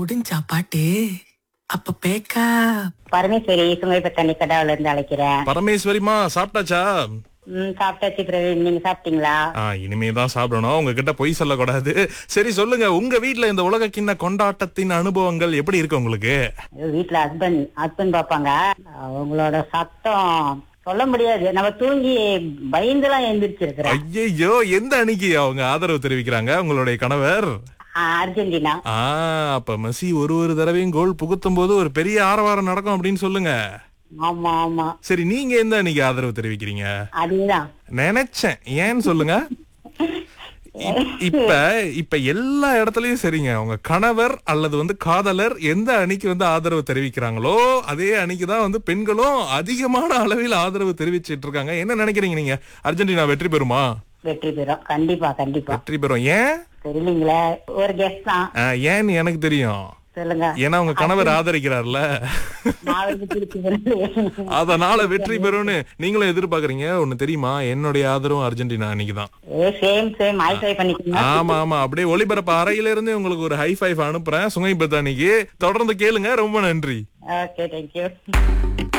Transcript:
முடிஞ்சா பாட்டு அப்ப பேக்கா பரமேஸ்வரி சுங்கைப்பத்தண்ணி கடாவுல இருந்து அழைக்கிறேன் பரமேஸ்வரிமா சாப்பிட்டாச்சா ம் சாப்பிட்டாச்சு பிரவீன் நீங்க சாப்பிட்டீங்களா ஆ இனிமே தான் சாப்பிடணும் உங்ககிட்ட பொய் சொல்லக்கூடாது சரி சொல்லுங்க உங்க வீட்ல இந்த உலக கிண்ண கொண்டாட்டத்தின் அனுபவங்கள் எப்படி இருக்கு உங்களுக்கு ஐயோ, வீட்ல ஹஸ்பண்ட் ஹஸ்பண்ட் பாப்பாங்க அவங்களோட சத்தம் சொல்ல முடியாது நம்ம தூங்கி பயந்துலாம் எந்திரிச்சிருக்கிறேன் ஐயையோ எந்த அணிக்கு அவங்க ஆதரவு தெரிவிக்கிறாங்க உங்களுடைய கணவர் அர்ஜென்டினா ஆ அப்ப மெஸ்ஸி ஒரு ஒரு தடவையும் கோல் புகுத்தும் போது ஒரு பெரிய ஆரவாரம் நடக்கும் அப்படின்னு சொல்லுங்க ஆமா ஆமா சரி நீங்க எந்த அணிக்கு ஆதரவு தெரிவிக்கிறீங்க அதுதான் நினைச்சேன் ஏன்னு சொல்லுங்க இப்- இப்ப இப்ப எல்லா இடத்துலயும் சரிங்க உங்க கணவர் அல்லது வந்து காதலர் எந்த அணிக்கு வந்து ஆதரவு தெரிவிக்கிறாங்களோ அதே அணிக்கு தான் வந்து பெண்களும் அதிகமான அளவில் ஆதரவு தெரிவிச்சிட்டு இருக்காங்க என்ன நினைக்கிறீங்க நீங்க அர்ஜென்டினா வெற்றி பெறுமா வெற்றி பெறும் கண்டிப்பா கண்டிப்பா வெற்றி பெறும் ஏன் தெரியலீங்களே ஒரு கெஸ்ட் தான் ஆ, ஏன்னு எனக்கு தெரியும் சொல்லுங்க ஏன்னா உங்க கணவர் ஆதரிக்கிறார்ல நான் வந்து திருப்பி வந்து- அதனால வெற்றி பெறும்னு நீங்களும் எதிர்பார்க்கறீங்க ஒண்ணு தெரியுமா என்னுடைய ஆதரவும் அர்ஜென்டினா அன்னைக்கு தான் ஏ சேம் சேம் ஹை ஃபை பண்ணிக்கோங்க ஆமா ஆமா அப்படியே ஒளிபரப்பு அறையில இருந்து உங்களுக்கு ஒரு ஹை ஃபைவ் அனுப்புறேன் சுங்கை பத்தானிக்கு தொடர்ந்து கேளுங்க ரொம்ப நன்றி ஓகே தேங்க்யூ